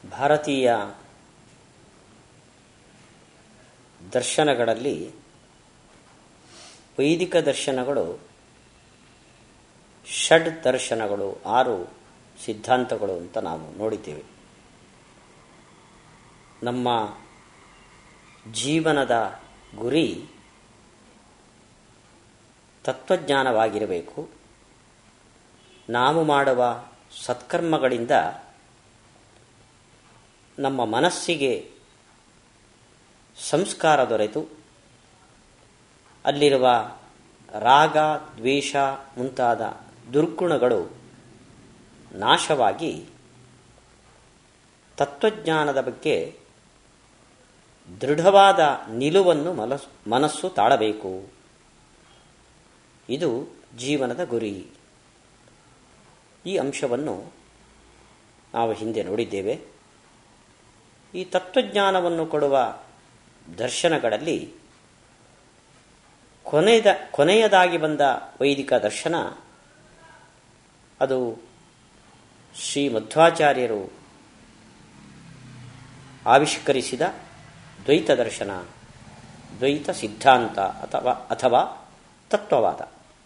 ಭಾರತೀಯ ದರ್ಶನಗಳಲ್ಲಿ ವೈದಿಕ ದರ್ಶನಗಳು ಷಡ್ ದರ್ಶನಗಳು ಆರು ಸಿದ್ಧಾಂತಗಳು ಅಂತ ನಾವು ನೋಡಿದ್ದೇವೆ ನಮ್ಮ ಜೀವನದ ಗುರಿ ತತ್ವಜ್ಞಾನವಾಗಿರಬೇಕು ನಾವು ಮಾಡುವ ಸತ್ಕರ್ಮಗಳಿಂದ ನಮ್ಮ ಮನಸ್ಸಿಗೆ ಸಂಸ್ಕಾರ ದೊರೆತು ಅಲ್ಲಿರುವ ರಾಗ ದ್ವೇಷ ಮುಂತಾದ ದುರ್ಗುಣಗಳು ನಾಶವಾಗಿ ತತ್ವಜ್ಞಾನದ ಬಗ್ಗೆ ದೃಢವಾದ ನಿಲುವನ್ನು ಮನಸ್ ಮನಸ್ಸು ತಾಳಬೇಕು ಇದು ಜೀವನದ ಗುರಿ ಈ ಅಂಶವನ್ನು ನಾವು ಹಿಂದೆ ನೋಡಿದ್ದೇವೆ ಈ ತತ್ವಜ್ಞಾನವನ್ನು ಕೊಡುವ ದರ್ಶನಗಳಲ್ಲಿ ಕೊನೆಯದ ಕೊನೆಯದಾಗಿ ಬಂದ ವೈದಿಕ ದರ್ಶನ ಅದು ಶ್ರೀ ಮಧ್ವಾಚಾರ್ಯರು ಆವಿಷ್ಕರಿಸಿದ ದ್ವೈತ ದರ್ಶನ ದ್ವೈತ ಸಿದ್ಧಾಂತ ಅಥವಾ ಅಥವಾ ತತ್ವವಾದ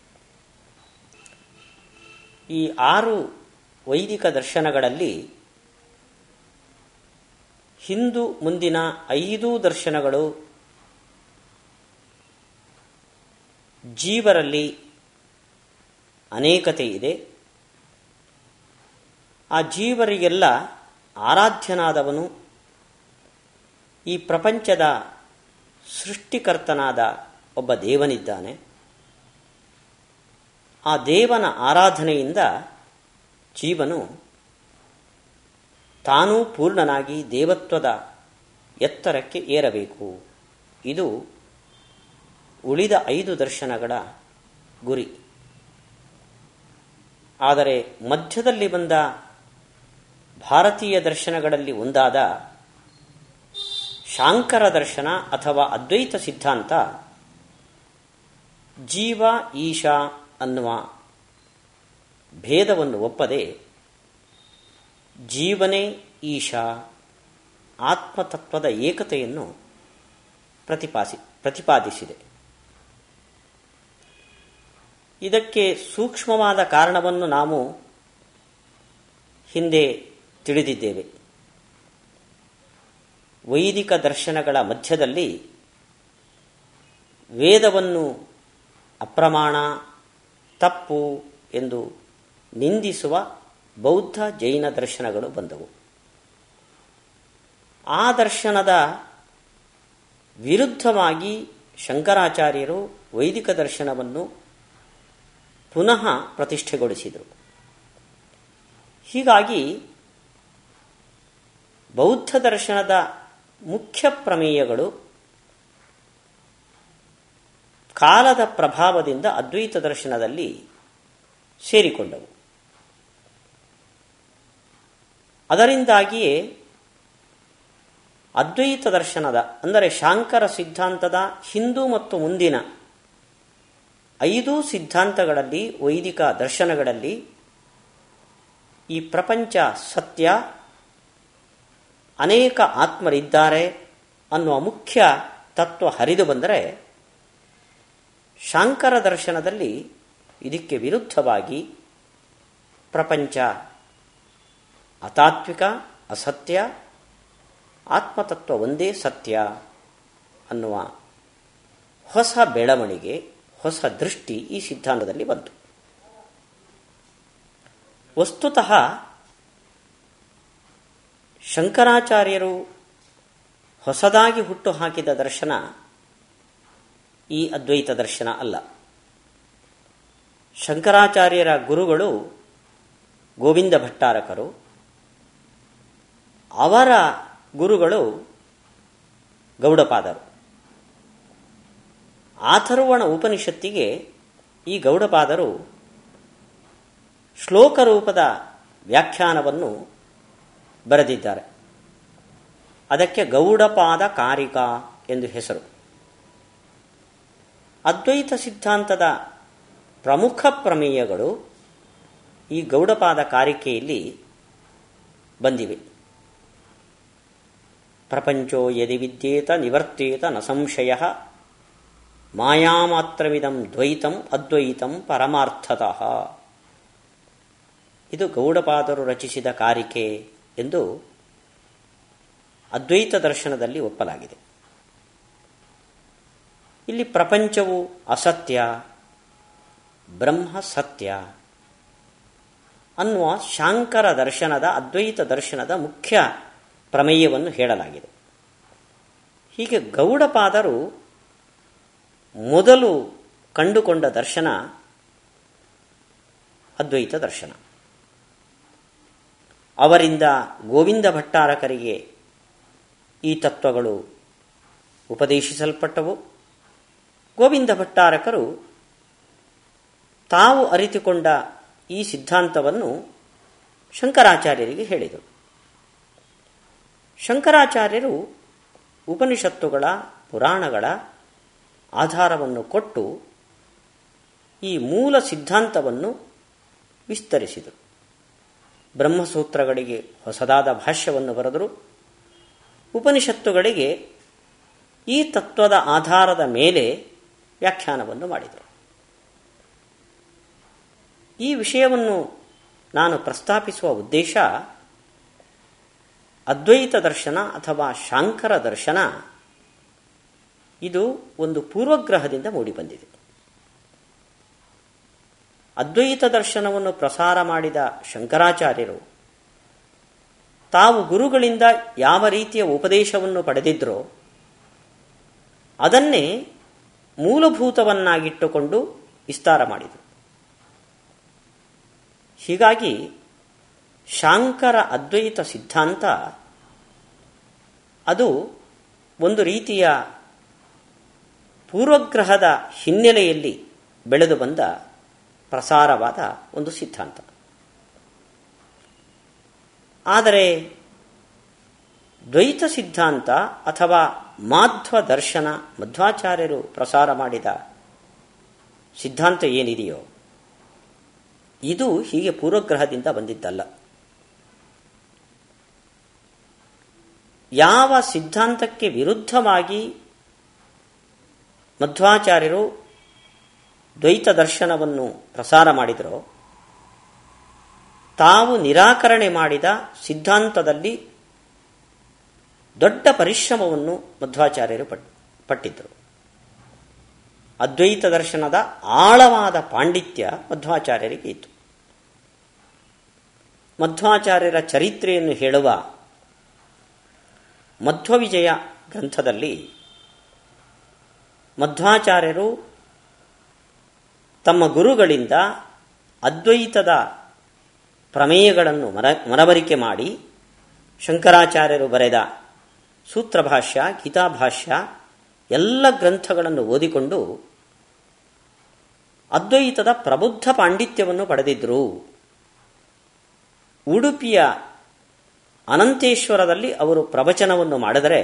ಈ ಆರು ವೈದಿಕ ದರ್ಶನಗಳಲ್ಲಿ ಹಿಂದೂ ಮುಂದಿನ ಐದು ದರ್ಶನಗಳು ಜೀವರಲ್ಲಿ ಅನೇಕತೆ ಇದೆ ಆ ಜೀವರಿಗೆಲ್ಲ ಆರಾಧ್ಯನಾದವನು ಈ ಪ್ರಪಂಚದ ಸೃಷ್ಟಿಕರ್ತನಾದ ಒಬ್ಬ ದೇವನಿದ್ದಾನೆ ಆ ದೇವನ ಆರಾಧನೆಯಿಂದ ಜೀವನು ತಾನೂ ಪೂರ್ಣನಾಗಿ ದೇವತ್ವದ ಎತ್ತರಕ್ಕೆ ಏರಬೇಕು ಇದು ಉಳಿದ ಐದು ದರ್ಶನಗಳ ಗುರಿ ಆದರೆ ಮಧ್ಯದಲ್ಲಿ ಬಂದ ಭಾರತೀಯ ದರ್ಶನಗಳಲ್ಲಿ ಒಂದಾದ ಶಾಂಕರ ದರ್ಶನ ಅಥವಾ ಅದ್ವೈತ ಸಿದ್ಧಾಂತ ಜೀವ ಈಶಾ ಅನ್ನುವ ಭೇದವನ್ನು ಒಪ್ಪದೆ ಜೀವನೇ ಈಶಾ ಆತ್ಮತತ್ವದ ಏಕತೆಯನ್ನು ಪ್ರತಿಪಾಸಿ ಪ್ರತಿಪಾದಿಸಿದೆ ಇದಕ್ಕೆ ಸೂಕ್ಷ್ಮವಾದ ಕಾರಣವನ್ನು ನಾವು ಹಿಂದೆ ತಿಳಿದಿದ್ದೇವೆ ವೈದಿಕ ದರ್ಶನಗಳ ಮಧ್ಯದಲ್ಲಿ ವೇದವನ್ನು ಅಪ್ರಮಾಣ ತಪ್ಪು ಎಂದು ನಿಂದಿಸುವ ಬೌದ್ಧ ಜೈನ ದರ್ಶನಗಳು ಬಂದವು ಆ ದರ್ಶನದ ವಿರುದ್ಧವಾಗಿ ಶಂಕರಾಚಾರ್ಯರು ವೈದಿಕ ದರ್ಶನವನ್ನು ಪುನಃ ಪ್ರತಿಷ್ಠೆಗೊಳಿಸಿದರು ಹೀಗಾಗಿ ಬೌದ್ಧ ದರ್ಶನದ ಮುಖ್ಯ ಪ್ರಮೇಯಗಳು ಕಾಲದ ಪ್ರಭಾವದಿಂದ ಅದ್ವೈತ ದರ್ಶನದಲ್ಲಿ ಸೇರಿಕೊಂಡವು ಅದರಿಂದಾಗಿಯೇ ಅದ್ವೈತ ದರ್ಶನದ ಅಂದರೆ ಶಾಂಕರ ಸಿದ್ಧಾಂತದ ಹಿಂದೂ ಮತ್ತು ಮುಂದಿನ ಐದು ಸಿದ್ಧಾಂತಗಳಲ್ಲಿ ವೈದಿಕ ದರ್ಶನಗಳಲ್ಲಿ ಈ ಪ್ರಪಂಚ ಸತ್ಯ ಅನೇಕ ಆತ್ಮರಿದ್ದಾರೆ ಅನ್ನುವ ಮುಖ್ಯ ತತ್ವ ಹರಿದು ಬಂದರೆ ಶಾಂಕರ ದರ್ಶನದಲ್ಲಿ ಇದಕ್ಕೆ ವಿರುದ್ಧವಾಗಿ ಪ್ರಪಂಚ ಅತಾತ್ವಿಕ ಅಸತ್ಯ ಆತ್ಮತತ್ವ ಒಂದೇ ಸತ್ಯ ಅನ್ನುವ ಹೊಸ ಬೆಳವಣಿಗೆ ಹೊಸ ದೃಷ್ಟಿ ಈ ಸಿದ್ಧಾಂತದಲ್ಲಿ ಬಂತು ವಸ್ತುತಃ ಶಂಕರಾಚಾರ್ಯರು ಹೊಸದಾಗಿ ಹುಟ್ಟು ಹಾಕಿದ ದರ್ಶನ ಈ ಅದ್ವೈತ ದರ್ಶನ ಅಲ್ಲ ಶಂಕರಾಚಾರ್ಯರ ಗುರುಗಳು ಗೋವಿಂದ ಭಟ್ಟಾರಕರು ಅವರ ಗುರುಗಳು ಗೌಡಪಾದರು ಆಥರ್ವಣ ಉಪನಿಷತ್ತಿಗೆ ಈ ಗೌಡಪಾದರು ಶ್ಲೋಕ ರೂಪದ ವ್ಯಾಖ್ಯಾನವನ್ನು ಬರೆದಿದ್ದಾರೆ ಅದಕ್ಕೆ ಗೌಡಪಾದ ಕಾರಿಕ ಎಂದು ಹೆಸರು ಅದ್ವೈತ ಸಿದ್ಧಾಂತದ ಪ್ರಮುಖ ಪ್ರಮೇಯಗಳು ಈ ಗೌಡಪಾದ ಕಾರಿಕೆಯಲ್ಲಿ ಬಂದಿವೆ ಪ್ರಪಂಚೋ ಯದಿ ವಿದ್ಯೇತ ನಿವರ್ತೇತ ನ ಸಂಶಯ ಮಾಯಾಮಾತ್ರವಿದಂ ದ್ವೈತಂ ಅದ್ವೈತಂ ಪರಮಾರ್ಥತಃ ಇದು ಗೌಡಪಾದರು ರಚಿಸಿದ ಕಾರಿಕೆ ಎಂದು ಅದ್ವೈತ ದರ್ಶನದಲ್ಲಿ ಒಪ್ಪಲಾಗಿದೆ ಇಲ್ಲಿ ಪ್ರಪಂಚವು ಅಸತ್ಯ ಬ್ರಹ್ಮ ಸತ್ಯ ಅನ್ನುವ ಶಾಂಕರ ದರ್ಶನದ ಅದ್ವೈತ ದರ್ಶನದ ಮುಖ್ಯ ಪ್ರಮೇಯವನ್ನು ಹೇಳಲಾಗಿದೆ ಹೀಗೆ ಗೌಡಪಾದರು ಮೊದಲು ಕಂಡುಕೊಂಡ ದರ್ಶನ ಅದ್ವೈತ ದರ್ಶನ ಅವರಿಂದ ಗೋವಿಂದ ಭಟ್ಟಾರಕರಿಗೆ ಈ ತತ್ವಗಳು ಉಪದೇಶಿಸಲ್ಪಟ್ಟವು ಗೋವಿಂದ ಭಟ್ಟಾರಕರು ತಾವು ಅರಿತುಕೊಂಡ ಈ ಸಿದ್ಧಾಂತವನ್ನು ಶಂಕರಾಚಾರ್ಯರಿಗೆ ಹೇಳಿದರು ಶಂಕರಾಚಾರ್ಯರು ಉಪನಿಷತ್ತುಗಳ ಪುರಾಣಗಳ ಆಧಾರವನ್ನು ಕೊಟ್ಟು ಈ ಮೂಲ ಸಿದ್ಧಾಂತವನ್ನು ವಿಸ್ತರಿಸಿದರು ಬ್ರಹ್ಮಸೂತ್ರಗಳಿಗೆ ಹೊಸದಾದ ಭಾಷ್ಯವನ್ನು ಬರೆದರು ಉಪನಿಷತ್ತುಗಳಿಗೆ ಈ ತತ್ವದ ಆಧಾರದ ಮೇಲೆ ವ್ಯಾಖ್ಯಾನವನ್ನು ಮಾಡಿದರು ಈ ವಿಷಯವನ್ನು ನಾನು ಪ್ರಸ್ತಾಪಿಸುವ ಉದ್ದೇಶ ಅದ್ವೈತ ದರ್ಶನ ಅಥವಾ ಶಾಂಕರ ದರ್ಶನ ಇದು ಒಂದು ಪೂರ್ವಗ್ರಹದಿಂದ ಮೂಡಿಬಂದಿದೆ ಅದ್ವೈತ ದರ್ಶನವನ್ನು ಪ್ರಸಾರ ಮಾಡಿದ ಶಂಕರಾಚಾರ್ಯರು ತಾವು ಗುರುಗಳಿಂದ ಯಾವ ರೀತಿಯ ಉಪದೇಶವನ್ನು ಪಡೆದಿದ್ರೋ ಅದನ್ನೇ ಮೂಲಭೂತವನ್ನಾಗಿಟ್ಟುಕೊಂಡು ವಿಸ್ತಾರ ಮಾಡಿದರು ಹೀಗಾಗಿ ಶಾಂಕರ ಅದ್ವೈತ ಸಿದ್ಧಾಂತ ಅದು ಒಂದು ರೀತಿಯ ಪೂರ್ವಗ್ರಹದ ಹಿನ್ನೆಲೆಯಲ್ಲಿ ಬೆಳೆದು ಬಂದ ಪ್ರಸಾರವಾದ ಒಂದು ಸಿದ್ಧಾಂತ ಆದರೆ ದ್ವೈತ ಸಿದ್ಧಾಂತ ಅಥವಾ ಮಾಧ್ವ ದರ್ಶನ ಮಧ್ವಾಚಾರ್ಯರು ಪ್ರಸಾರ ಮಾಡಿದ ಸಿದ್ಧಾಂತ ಏನಿದೆಯೋ ಇದು ಹೀಗೆ ಪೂರ್ವಗ್ರಹದಿಂದ ಬಂದಿದ್ದಲ್ಲ ಯಾವ ಸಿದ್ಧಾಂತಕ್ಕೆ ವಿರುದ್ಧವಾಗಿ ಮಧ್ವಾಚಾರ್ಯರು ದ್ವೈತ ದರ್ಶನವನ್ನು ಪ್ರಸಾರ ಮಾಡಿದರೋ ತಾವು ನಿರಾಕರಣೆ ಮಾಡಿದ ಸಿದ್ಧಾಂತದಲ್ಲಿ ದೊಡ್ಡ ಪರಿಶ್ರಮವನ್ನು ಮಧ್ವಾಚಾರ್ಯರು ಪಟ್ಟಿದ್ದರು ಅದ್ವೈತ ದರ್ಶನದ ಆಳವಾದ ಪಾಂಡಿತ್ಯ ಮಧ್ವಾಚಾರ್ಯರಿಗೆ ಇತ್ತು ಮಧ್ವಾಚಾರ್ಯರ ಚರಿತ್ರೆಯನ್ನು ಹೇಳುವ ಮಧ್ವವಿಜಯ ಗ್ರಂಥದಲ್ಲಿ ಮಧ್ವಾಚಾರ್ಯರು ತಮ್ಮ ಗುರುಗಳಿಂದ ಅದ್ವೈತದ ಪ್ರಮೇಯಗಳನ್ನು ಮರ ಮನವರಿಕೆ ಮಾಡಿ ಶಂಕರಾಚಾರ್ಯರು ಬರೆದ ಸೂತ್ರಭಾಷ್ಯ ಗೀತಾಭಾಷ್ಯ ಎಲ್ಲ ಗ್ರಂಥಗಳನ್ನು ಓದಿಕೊಂಡು ಅದ್ವೈತದ ಪ್ರಬುದ್ಧ ಪಾಂಡಿತ್ಯವನ್ನು ಪಡೆದಿದ್ದರು ಉಡುಪಿಯ ಅನಂತೇಶ್ವರದಲ್ಲಿ ಅವರು ಪ್ರವಚನವನ್ನು ಮಾಡಿದರೆ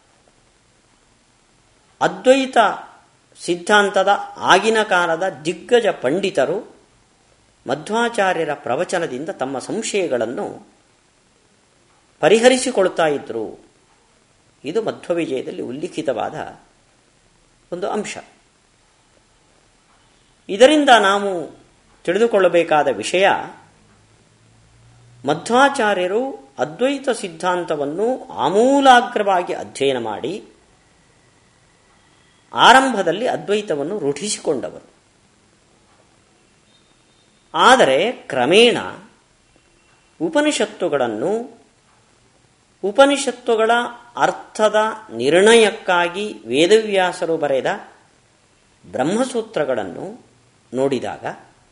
ಅದ್ವೈತ ಸಿದ್ಧಾಂತದ ಆಗಿನ ಕಾಲದ ದಿಗ್ಗಜ ಪಂಡಿತರು ಮಧ್ವಾಚಾರ್ಯರ ಪ್ರವಚನದಿಂದ ತಮ್ಮ ಸಂಶಯಗಳನ್ನು ಪರಿಹರಿಸಿಕೊಳ್ತಾ ಇದ್ರು ಇದು ಮಧ್ವವಿಜಯದಲ್ಲಿ ಉಲ್ಲಿಖಿತವಾದ ಒಂದು ಅಂಶ ಇದರಿಂದ ನಾವು ತಿಳಿದುಕೊಳ್ಳಬೇಕಾದ ವಿಷಯ ಮಧ್ವಾಚಾರ್ಯರು ಅದ್ವೈತ ಸಿದ್ಧಾಂತವನ್ನು ಆಮೂಲಾಗ್ರವಾಗಿ ಅಧ್ಯಯನ ಮಾಡಿ ಆರಂಭದಲ್ಲಿ ಅದ್ವೈತವನ್ನು ರೂಢಿಸಿಕೊಂಡವರು ಆದರೆ ಕ್ರಮೇಣ ಉಪನಿಷತ್ತುಗಳನ್ನು ಉಪನಿಷತ್ತುಗಳ ಅರ್ಥದ ನಿರ್ಣಯಕ್ಕಾಗಿ ವೇದವ್ಯಾಸರು ಬರೆದ ಬ್ರಹ್ಮಸೂತ್ರಗಳನ್ನು ನೋಡಿದಾಗ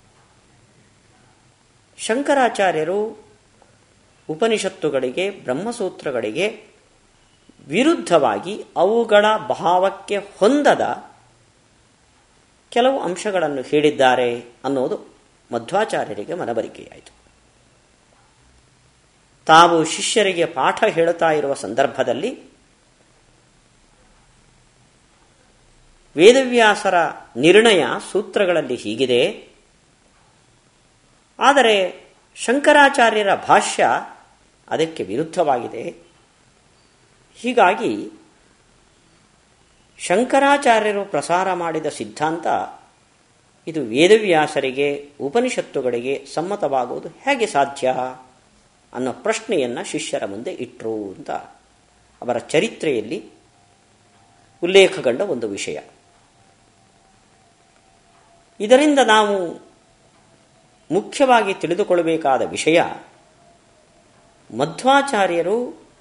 ಶಂಕರಾಚಾರ್ಯರು ಉಪನಿಷತ್ತುಗಳಿಗೆ ಬ್ರಹ್ಮಸೂತ್ರಗಳಿಗೆ ವಿರುದ್ಧವಾಗಿ ಅವುಗಳ ಭಾವಕ್ಕೆ ಹೊಂದದ ಕೆಲವು ಅಂಶಗಳನ್ನು ಹೇಳಿದ್ದಾರೆ ಅನ್ನೋದು ಮಧ್ವಾಚಾರ್ಯರಿಗೆ ಮನವರಿಕೆಯಾಯಿತು ತಾವು ಶಿಷ್ಯರಿಗೆ ಪಾಠ ಹೇಳುತ್ತಾ ಇರುವ ಸಂದರ್ಭದಲ್ಲಿ ವೇದವ್ಯಾಸರ ನಿರ್ಣಯ ಸೂತ್ರಗಳಲ್ಲಿ ಹೀಗಿದೆ ಆದರೆ ಶಂಕರಾಚಾರ್ಯರ ಭಾಷ್ಯ ಅದಕ್ಕೆ ವಿರುದ್ಧವಾಗಿದೆ ಹೀಗಾಗಿ ಶಂಕರಾಚಾರ್ಯರು ಪ್ರಸಾರ ಮಾಡಿದ ಸಿದ್ಧಾಂತ ಇದು ವೇದವ್ಯಾಸರಿಗೆ ಉಪನಿಷತ್ತುಗಳಿಗೆ ಸಮ್ಮತವಾಗುವುದು ಹೇಗೆ ಸಾಧ್ಯ ಅನ್ನೋ ಪ್ರಶ್ನೆಯನ್ನು ಶಿಷ್ಯರ ಮುಂದೆ ಇಟ್ಟರು ಅಂತ ಅವರ ಚರಿತ್ರೆಯಲ್ಲಿ ಉಲ್ಲೇಖಗೊಂಡ ಒಂದು ವಿಷಯ ಇದರಿಂದ ನಾವು ಮುಖ್ಯವಾಗಿ ತಿಳಿದುಕೊಳ್ಳಬೇಕಾದ ವಿಷಯ ಮಧ್ವಾಚಾರ್ಯರು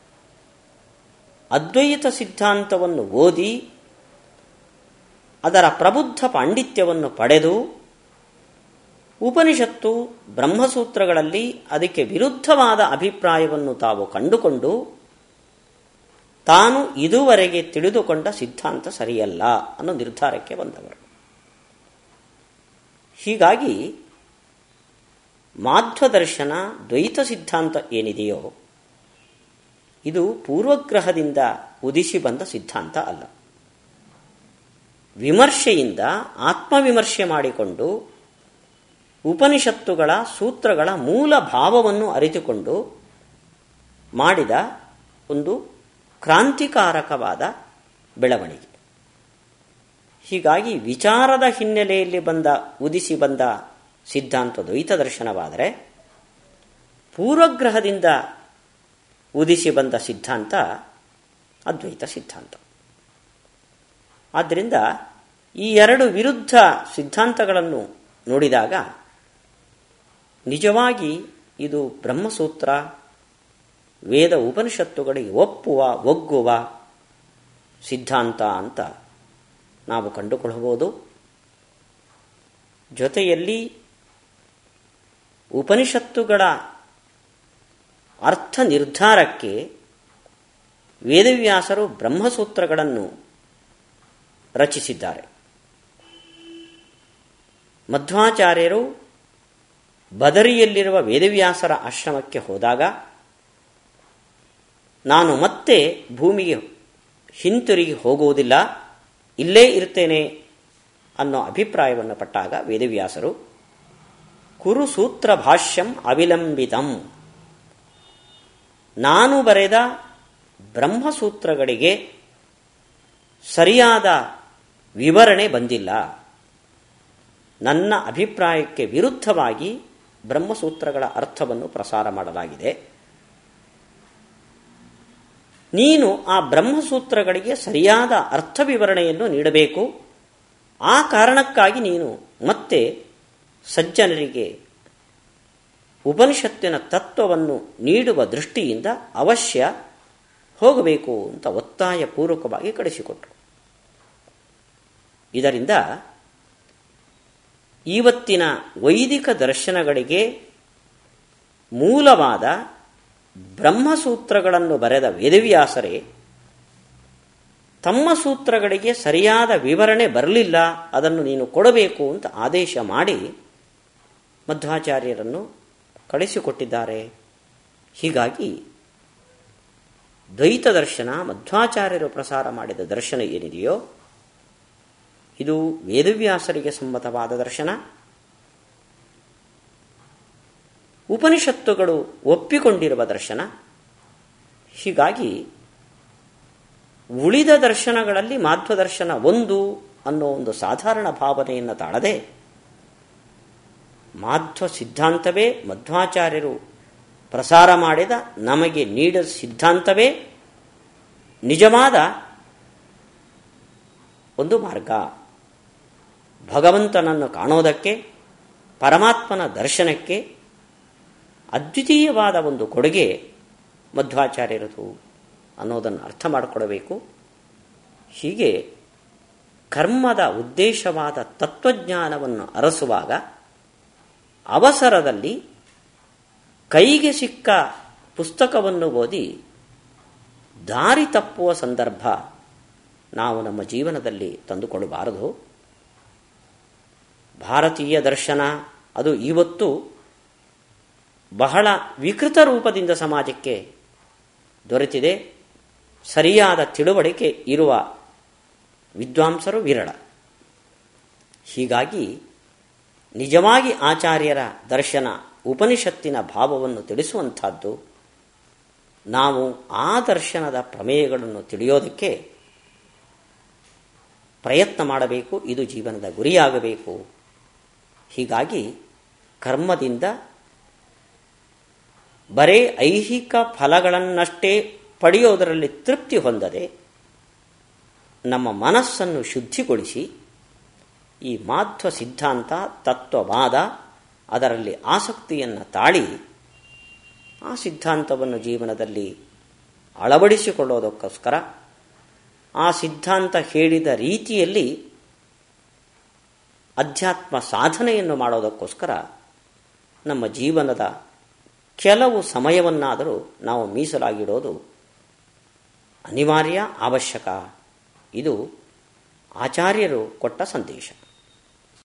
ಅದ್ವೈತ ಸಿದ್ಧಾಂತವನ್ನು ಓದಿ ಅದರ ಪ್ರಬುದ್ಧ ಪಾಂಡಿತ್ಯವನ್ನು ಪಡೆದು ಉಪನಿಷತ್ತು ಬ್ರಹ್ಮಸೂತ್ರಗಳಲ್ಲಿ ಅದಕ್ಕೆ ವಿರುದ್ಧವಾದ ಅಭಿಪ್ರಾಯವನ್ನು ತಾವು ಕಂಡುಕೊಂಡು ತಾನು ಇದುವರೆಗೆ ತಿಳಿದುಕೊಂಡ ಸಿದ್ಧಾಂತ ಸರಿಯಲ್ಲ ಅನ್ನೋ ನಿರ್ಧಾರಕ್ಕೆ ಬಂದವರು ಹೀಗಾಗಿ ಮಾಧ್ವದರ್ಶನ ದ್ವೈತ ಸಿದ್ಧಾಂತ ಏನಿದೆಯೋ ಇದು ಪೂರ್ವಗ್ರಹದಿಂದ ಉದಿಸಿ ಬಂದ ಸಿದ್ಧಾಂತ ಅಲ್ಲ ವಿಮರ್ಶೆಯಿಂದ ಆತ್ಮವಿಮರ್ಶೆ ಮಾಡಿಕೊಂಡು ಉಪನಿಷತ್ತುಗಳ ಸೂತ್ರಗಳ ಮೂಲ ಭಾವವನ್ನು ಅರಿತುಕೊಂಡು ಮಾಡಿದ ಒಂದು ಕ್ರಾಂತಿಕಾರಕವಾದ ಬೆಳವಣಿಗೆ ಹೀಗಾಗಿ ವಿಚಾರದ ಹಿನ್ನೆಲೆಯಲ್ಲಿ ಬಂದ ಉದಿಸಿ ಬಂದ ಸಿದ್ಧಾಂತ ದ್ವೈತ ದರ್ಶನವಾದರೆ ಪೂರ್ವಗ್ರಹದಿಂದ ಉದಿಸಿ ಬಂದ ಸಿದ್ಧಾಂತ ಅದ್ವೈತ ಸಿದ್ಧಾಂತ ಆದ್ದರಿಂದ ಈ ಎರಡು ವಿರುದ್ಧ ಸಿದ್ಧಾಂತಗಳನ್ನು ನೋಡಿದಾಗ ನಿಜವಾಗಿ ಇದು ಬ್ರಹ್ಮಸೂತ್ರ ವೇದ ಉಪನಿಷತ್ತುಗಳಿಗೆ ಒಪ್ಪುವ ಒಗ್ಗುವ ಸಿದ್ಧಾಂತ ಅಂತ ನಾವು ಕಂಡುಕೊಳ್ಳಬಹುದು ಜೊತೆಯಲ್ಲಿ ಉಪನಿಷತ್ತುಗಳ ಅರ್ಥ ನಿರ್ಧಾರಕ್ಕೆ ವೇದವ್ಯಾಸರು ಬ್ರಹ್ಮಸೂತ್ರಗಳನ್ನು ರಚಿಸಿದ್ದಾರೆ ಮಧ್ವಾಚಾರ್ಯರು ಬದರಿಯಲ್ಲಿರುವ ವೇದವ್ಯಾಸರ ಆಶ್ರಮಕ್ಕೆ ಹೋದಾಗ ನಾನು ಮತ್ತೆ ಭೂಮಿಗೆ ಹಿಂತಿರುಗಿ ಹೋಗುವುದಿಲ್ಲ ಇಲ್ಲೇ ಇರ್ತೇನೆ ಅನ್ನೋ ಅಭಿಪ್ರಾಯವನ್ನು ಪಟ್ಟಾಗ ವೇದವ್ಯಾಸರು ಕುರುಸೂತ್ರ ಭಾಷ್ಯಂ ಅವಿಲಂಬಿತಂ ನಾನು ಬರೆದ ಬ್ರಹ್ಮಸೂತ್ರಗಳಿಗೆ ಸರಿಯಾದ ವಿವರಣೆ ಬಂದಿಲ್ಲ ನನ್ನ ಅಭಿಪ್ರಾಯಕ್ಕೆ ವಿರುದ್ಧವಾಗಿ ಬ್ರಹ್ಮಸೂತ್ರಗಳ ಅರ್ಥವನ್ನು ಪ್ರಸಾರ ಮಾಡಲಾಗಿದೆ ನೀನು ಆ ಬ್ರಹ್ಮಸೂತ್ರಗಳಿಗೆ ಸರಿಯಾದ ಅರ್ಥ ವಿವರಣೆಯನ್ನು ನೀಡಬೇಕು ಆ ಕಾರಣಕ್ಕಾಗಿ ನೀನು ಮತ್ತೆ ಸಜ್ಜನರಿಗೆ ಉಪನಿಷತ್ತಿನ ತತ್ವವನ್ನು ನೀಡುವ ದೃಷ್ಟಿಯಿಂದ ಅವಶ್ಯ ಹೋಗಬೇಕು ಅಂತ ಒತ್ತಾಯ ಪೂರ್ವಕವಾಗಿ ಕಳಿಸಿಕೊಟ್ರು ಇದರಿಂದ ಇವತ್ತಿನ ವೈದಿಕ ದರ್ಶನಗಳಿಗೆ ಮೂಲವಾದ ಬ್ರಹ್ಮಸೂತ್ರಗಳನ್ನು ಬರೆದ ವೇದವ್ಯಾಸರೇ ತಮ್ಮ ಸೂತ್ರಗಳಿಗೆ ಸರಿಯಾದ ವಿವರಣೆ ಬರಲಿಲ್ಲ ಅದನ್ನು ನೀನು ಕೊಡಬೇಕು ಅಂತ ಆದೇಶ ಮಾಡಿ ಮಧ್ವಾಚಾರ್ಯರನ್ನು ಕಳಿಸಿಕೊಟ್ಟಿದ್ದಾರೆ ಹೀಗಾಗಿ ದ್ವೈತ ದರ್ಶನ ಮಧ್ವಾಚಾರ್ಯರು ಪ್ರಸಾರ ಮಾಡಿದ ದರ್ಶನ ಏನಿದೆಯೋ ಇದು ವೇದವ್ಯಾಸರಿಗೆ ಸಮ್ಮತವಾದ ದರ್ಶನ ಉಪನಿಷತ್ತುಗಳು ಒಪ್ಪಿಕೊಂಡಿರುವ ದರ್ಶನ ಹೀಗಾಗಿ ಉಳಿದ ದರ್ಶನಗಳಲ್ಲಿ ಮಾಧ್ವ ದರ್ಶನ ಒಂದು ಅನ್ನೋ ಒಂದು ಸಾಧಾರಣ ಭಾವನೆಯನ್ನು ತಾಳದೆ ಮಾಧ್ವ ಸಿದ್ಧಾಂತವೇ ಮಧ್ವಾಚಾರ್ಯರು ಪ್ರಸಾರ ಮಾಡಿದ ನಮಗೆ ನೀಡಿದ ಸಿದ್ಧಾಂತವೇ ನಿಜವಾದ ಒಂದು ಮಾರ್ಗ ಭಗವಂತನನ್ನು ಕಾಣೋದಕ್ಕೆ ಪರಮಾತ್ಮನ ದರ್ಶನಕ್ಕೆ ಅದ್ವಿತೀಯವಾದ ಒಂದು ಕೊಡುಗೆ ಮಧ್ವಾಚಾರ್ಯರದು ಅನ್ನೋದನ್ನು ಅರ್ಥ ಮಾಡಿಕೊಡಬೇಕು ಹೀಗೆ ಕರ್ಮದ ಉದ್ದೇಶವಾದ ತತ್ವಜ್ಞಾನವನ್ನು ಅರಸುವಾಗ ಅವಸರದಲ್ಲಿ ಕೈಗೆ ಸಿಕ್ಕ ಪುಸ್ತಕವನ್ನು ಓದಿ ದಾರಿ ತಪ್ಪುವ ಸಂದರ್ಭ ನಾವು ನಮ್ಮ ಜೀವನದಲ್ಲಿ ತಂದುಕೊಳ್ಳಬಾರದು ಭಾರತೀಯ ದರ್ಶನ ಅದು ಇವತ್ತು ಬಹಳ ವಿಕೃತ ರೂಪದಿಂದ ಸಮಾಜಕ್ಕೆ ದೊರೆತಿದೆ ಸರಿಯಾದ ತಿಳುವಳಿಕೆ ಇರುವ ವಿದ್ವಾಂಸರು ವಿರಳ ಹೀಗಾಗಿ ನಿಜವಾಗಿ ಆಚಾರ್ಯರ ದರ್ಶನ ಉಪನಿಷತ್ತಿನ ಭಾವವನ್ನು ತಿಳಿಸುವಂಥದ್ದು ನಾವು ಆ ದರ್ಶನದ ಪ್ರಮೇಯಗಳನ್ನು ತಿಳಿಯೋದಕ್ಕೆ ಪ್ರಯತ್ನ ಮಾಡಬೇಕು ಇದು ಜೀವನದ ಗುರಿಯಾಗಬೇಕು ಹೀಗಾಗಿ ಕರ್ಮದಿಂದ ಬರೇ ಐಹಿಕ ಫಲಗಳನ್ನಷ್ಟೇ ಪಡೆಯೋದರಲ್ಲಿ ತೃಪ್ತಿ ಹೊಂದದೆ ನಮ್ಮ ಮನಸ್ಸನ್ನು ಶುದ್ಧಿಗೊಳಿಸಿ ಈ ಮಾಧ್ವ ಸಿದ್ಧಾಂತ ತತ್ವವಾದ ಅದರಲ್ಲಿ ಆಸಕ್ತಿಯನ್ನು ತಾಳಿ ಆ ಸಿದ್ಧಾಂತವನ್ನು ಜೀವನದಲ್ಲಿ ಅಳವಡಿಸಿಕೊಳ್ಳೋದಕ್ಕೋಸ್ಕರ ಆ ಸಿದ್ಧಾಂತ ಹೇಳಿದ ರೀತಿಯಲ್ಲಿ ಅಧ್ಯಾತ್ಮ ಸಾಧನೆಯನ್ನು ಮಾಡೋದಕ್ಕೋಸ್ಕರ ನಮ್ಮ ಜೀವನದ ಕೆಲವು ಸಮಯವನ್ನಾದರೂ ನಾವು ಮೀಸಲಾಗಿಡೋದು ಅನಿವಾರ್ಯ ಅವಶ್ಯಕ ಇದು ಆಚಾರ್ಯರು ಕೊಟ್ಟ ಸಂದೇಶ